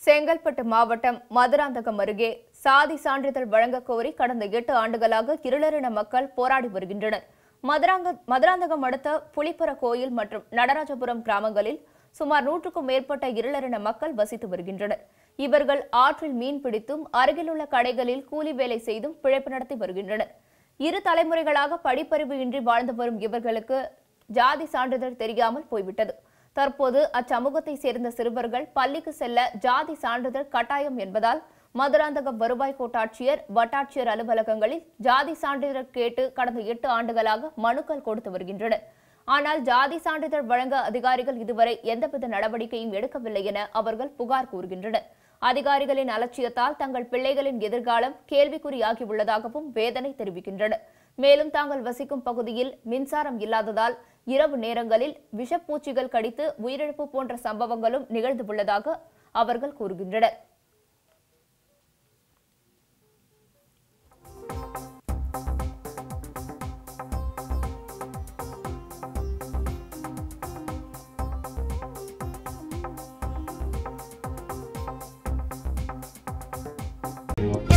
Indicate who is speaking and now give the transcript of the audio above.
Speaker 1: செங்கல்பட்டு மாவட்டம் மதுராந்தகம் அருகே சாதி சான்றிதழ் வழங்கக் கோரி கடந்த எட்டு ஆண்டுகளாக இருளரின மக்கள் போராடி வருகின்றனர் மதுராங்க மதுராந்தகம் அடுத்த புலிப்பர கோயில் மற்றும் நடராஜபுரம் கிராமங்களில் சுமார் நூற்றுக்கும் மேற்பட்ட இருளரின மக்கள் வசித்து வருகின்றனர் இவர்கள் ஆற்றில் மீன் பிடித்தும் அருகிலுள்ள கடைகளில் கூலி வேலை செய்தும் பிழைப்பு நடத்தி வருகின்றனர் இரு தலைமுறைகளாக படிப்பறிவு இன்றி வாழ்ந்து வரும் இவர்களுக்கு ஜாதி சான்றிதழ் தெரியாமல் போய்விட்டது தற்போது அச்சமூகத்தை சேர்ந்த சிறுவர்கள் பள்ளிக்கு செல்ல ஜாதி சான்றிதழ் கட்டாயம் என்பதால் மதுராந்தகம் வருவாய் கோட்டாட்சியர் வட்டாட்சியர் அலுவலகங்களில் ஜாதி சான்றிதழ் கேட்டு கடந்த எட்டு ஆண்டுகளாக மனுக்கள் கொடுத்து வருகின்றனர் ஆனால் ஜாதி சான்றிதழ் வழங்க அதிகாரிகள் இதுவரை எந்தவித நடவடிக்கையும் எடுக்கவில்லை என அவர்கள் புகார் கூறுகின்றனர் அதிகாரிகளின் அலட்சியத்தால் தங்கள் பிள்ளைகளின் எதிர்காலம் கேள்விக்குறியாகியுள்ளதாகவும் வேதனை தெரிவிக்கின்றனர் மேலும் தாங்கள் வசிக்கும் பகுதியில் மின்சாரம் இல்லாததால் இரவு நேரங்களில் விஷப்பூச்சிகள் கடித்து உயிரிழப்பு போன்ற சம்பவங்களும் நிகழ்ந்துள்ளதாக அவர்கள் கூறுகின்றனர்
Speaker 2: Thank